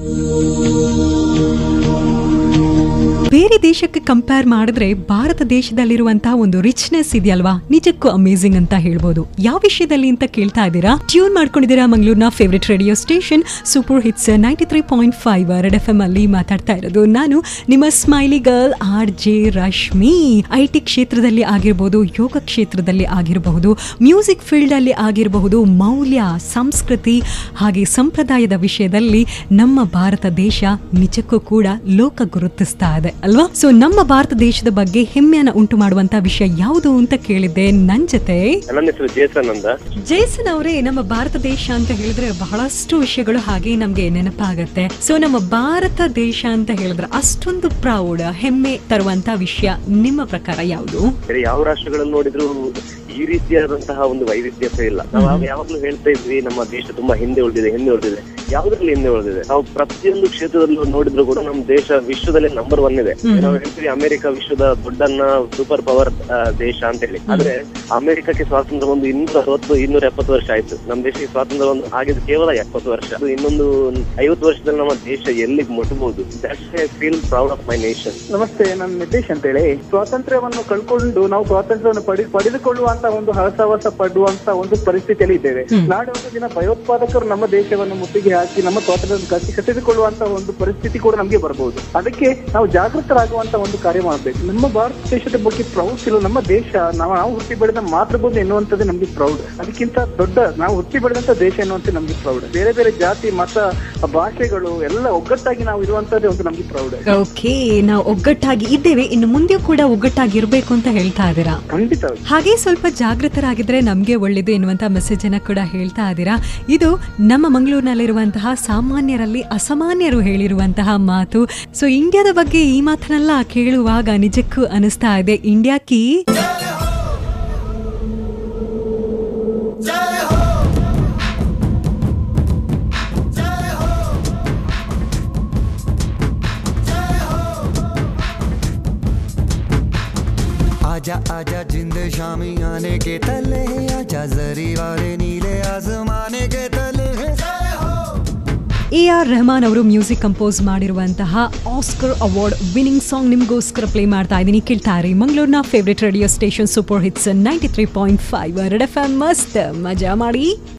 ಬೇರೆ ದೇಶಕ್ಕೆ ಕಂಪೇರ್ ಮಾಡಿದ್ರೆ ಭಾರತ ದೇಶದಲ್ಲಿರುವಂತಹ ಒಂದು ರಿಚ್ನೆಸ್ ಇದೆಯಲ್ವಾ ನಿಜಕ್ಕೂ ಅಮೇಸಿಂಗ್ ಅಂತ ಹೇಳ್ಬೋದು ಯಾವ ವಿಷಯದಲ್ಲಿ ಅಂತ ಕೇಳ್ತಾ ಇದ್ದೀರಾ ಟ್ಯೂನ್ ಮಾಡ್ಕೊಂಡಿದ್ದೀರಾ ಮಂಗಳೂರಿನ favourite radio station super hits ninety three point five red F M ಅಲ್ಲಿ ಮಾತಾಡ್ತಾ ಇರೋದು ನಾನು ನಿಮ್ಮ smiley girl R J Rashmi I T ಕ್ಷೇತ್ರದಲ್ಲಿ ಆಗಿರಬಹುದು ಯೋಗ ಕ್ಷೇತ್ರದಲ್ಲಿ ಆಗಿರಬಹುದು ಮ್ಯೂಸಿಕ್ ಫೀಲ್ಡ್ ಅಲ್ಲಿ ಆಗಿರಬಹುದು ಮೌಲ್ಯ ಸಂಸ್ಕೃತಿ ಹಾಗೆ ಸಂಪ್ರದಾಯದ ವಿಷಯದಲ್ಲಿ ನಮ್ಮ ಭಾರತ ದೇಶ ನಿಜಕ್ಕೂ ಕೂಡ ಲೋಕ ಗುರುತಿಸ್ತಾ ಇದೆ ಅಲ್ವಾ ಸೊ ನಮ್ಮ ಭಾರತ ದೇಶದ ಬಗ್ಗೆ ಹೆಮ್ಮೆಯನ್ನ ಉಂಟು ಮಾಡುವಂತ ವಿಷಯ ಯಾವುದು ಅಂತ ಕೇಳಿದ್ದೆ ನನ್ ಜೊತೆ ನನ್ನ ಹೆಸರು ಜೇಸನ್ ಅಂತ ಜೇಸನ್ ಅವರೇ ನಮ್ಮ ಭಾರತ ದೇಶ ಅಂತ ಹೇಳಿದ್ರೆ ಬಹಳಷ್ಟು ವಿಷಯಗಳು ಹಾಗೆ ನಮ್ಗೆ ನೆನಪಾಗತ್ತೆ ಸೊ ನಮ್ಮ ಭಾರತ ದೇಶ ಅಂತ ಹೇಳಿದ್ರೆ ಅಷ್ಟೊಂದು ಪ್ರೌಢ ಹೆಮ್ಮೆ ತರುವಂತ ವಿಷಯ ನಿಮ್ಮ ಪ್ರಕಾರ ಯಾವುದು ಬೇರೆ ಯಾವ ರಾಷ್ಟ್ರಗಳನ್ನು ನೋಡಿದ್ರು ಈ ರೀತಿಯಾದಂತಹ ಒಂದು ವೈವಿಧ್ಯತೆ ಇಲ್ಲ ನಾವು ಆಗ ಯಾವಾಗ್ಲೂ ಹೇಳ್ತಾ ಇದ್ವಿ ನಮ್ಮ ದೇಶ ತುಂಬಾ ಹಿಂದೆ ಉಳಿದಿದೆ ಹಿಂದೆ ಉಳಿದಿದೆ ಯಾವ್ದ್ರಲ್ಲಿ ಹಿಂದೆ ಉಳಿದಿದೆ ನಾವು ಪ್ರತಿಯೊಂದು ಕ್ಷೇತ್ರದಲ್ಲೂ ನೋಡಿದ್ರು ಕೂಡ ನಮ್ಮ ದೇಶ ವಿಶ್ವದಲ್ಲಿ ನಂಬರ್ ಒನ್ ಇದೆ ನಾವು ಹೇಳ್ತೀವಿ ಅಮೆರಿಕ ವಿಶ್ವದ ದೊಡ್ಡನ್ನ ಸೂಪರ್ ಪವರ್ ದೇಶ ಅಂತ ಹೇಳಿ ಆದ್ರೆ ಅಮೆರಿಕಕ್ಕೆ ಸ್ವಾತಂತ್ರ್ಯ ಒಂದು ಇನ್ನೂರ ಅರವತ್ತು ಇನ್ನೂರ ಎಪ್ಪತ್ತು ವರ್ಷ ಆಯ್ತು ನಮ್ಮ ದೇಶಕ್ಕೆ ಸ್ವಾತಂತ್ರ್ಯ ಒಂದು ಆಗಿದ್ದು ಕೇವಲ ಎಪ್ಪತ್ತು ವರ್ಷ ಅದು ಇನ್ನೊಂದು ಐವತ್ತು ವರ್ಷದಲ್ಲಿ ನಮ್ಮ ದೇಶ ಎಲ್ಲಿಗೆ ಮುಟ್ಟಬಹುದು that's I feel proud of my nation ನಮಸ್ತೆ ನಾನು ನಿತೇಶ್ ಅಂತ ಹೇಳಿ ಸ್ವಾತಂತ್ರ್ಯವನ್ನು ಕಳ್ಕೊಂಡು ನಾವು ಸ್ವಾತಂತ್ರ್ಯವನ್ನು ಪಡಿ ಪಡೆದುಕೊಳ್ಳುವಂತ ಒಂದು ಹರಸಾಹಸ ಪಡುವಂತ ಒಂದು ಪರಿಸ್ಥಿತಿಯಲ್ಲಿ ಇದ್ದೇವೆ ನಾಳೆ ಒಂದು ದಿನ ಭಯೋತ್ಪಾದಕರು ನಮ್ಮ ದೇಶವನ್ನು ಮುತ್ತಿಗೆ ಹಾಕಿ ನಮ್ಮ ಸ್ವಾತಂತ್ರ್ಯ ಕಸಿ ಕಸಿದುಕೊಳ್ಳುವಂತ ಒಂದು ಪರಿಸ್ಥಿತಿ ಕೂಡ ನಮಗೆ ಬರಬಹುದು ಅದಕ್ಕೆ ನಾವು ಜಾಗೃತರಾಗುವಂತ ಒಂದು ಕಾರ್ಯ ಮಾಡಬೇಕು ನಮ್ಮ ಭಾರತ ದೇಶದ ಬಗ್ಗೆ ಪ್ರೌಡ್ ಇಲ್ಲ ನಮ್ಮ ದೇಶ ನಾವು ನಾವು ಹುಟ್ಟಿ ಬೆಳೆದ ಮಾತೃಭೂಮಿ ಎನ್ನುವಂಥದ್ದು ನಮಗೆ ಪ್ರೌಡ್ ಅದಕ್ಕಿಂತ ದೊಡ್ಡ ನಾವು ಹುಟ್ಟಿ ಬೆಳೆದಂತ ದೇಶ ಎನ್ನುವಂತೆ ನಮಗೆ ಪ್ರೌಡ್ ಬೇರೆ ಬೇರೆ ಜಾತಿ ಮತ ಭಾಷೆಗಳು ಎಲ್ಲ ಒಗ್ಗಟ್ಟಾಗಿ ನಾವು ಇರುವಂತದ್ದೇ ಒಂದು ನಮಗೆ ಪ್ರೌಡ್ ಓಕೆ ನಾವು ಒಗ್ಗಟ್ಟಾಗಿ ಇದ್ದೇವೆ ಇನ್ನು ಮುಂದೆಯೂ ಕೂಡ ಒಗ್ಗಟ್ಟಾಗಿ ಇರಬೇಕು ಅಂತ ಹೇಳ್ತಾ ಇದ್ದೀರಾ ಖಂಡಿತ ಹಾಗೆ ಸ್ವಲ್ಪ ಜಾಗೃತರಾಗಿದ್ರೆ ನಮಗೆ ಒಳ್ಳೇದು ಎನ್ನುವಂತ ಮೆಸೇಜ್ ಅನ್ನ ಕೂಡ ಹೇಳ್ತಾ ಇದ್ದೀರಾ ಇದು ನಮ್ಮ ಮಂಗಳೂರಿನಲ್ಲಿರುವಂತಹ ಸಾಮಾನ್ಯರಲ್ಲಿ ಅಸಾಮಾನ್ಯರು ಹೇಳಿರುವಂತಹ ಮಾತು ಸೊ ಇಂಡಿಯಾದ ಬಗ್ಗೆ ಈ ಮಾತನ್ನೆಲ್ಲ ಕೇಳುವಾಗ ನಿಜಕ್ಕೂ ಅನಿಸ್ತಾ ಇದೆ ಇಂಡಿಯಾ ಕಿ आजा आजा जिंद शामी आने के तले आजा जरी वाले नीले आसमाने के तले ಎ ಆರ್ ರೆಹಮಾನ್ ಅವರು ಮ್ಯೂಸಿಕ್ ಕಂಪೋಸ್ ಮಾಡಿರುವಂತಹ ಆಸ್ಕರ್ ಅವಾರ್ಡ್ ವಿನ್ನಿಂಗ್ ಸಾಂಗ್ ನಿಮಗೋಸ್ಕರ ಪ್ಲೇ ಮಾಡ್ತಾ ಇದ್ದೀನಿ ಕೇಳ್ತಾ ಇರಿ ಮಂಗಳೂರಿನ favourite radio station super hits ninety three point five red F M ಮಸ್ತ್ ಮಜಾ ಮಾಡಿ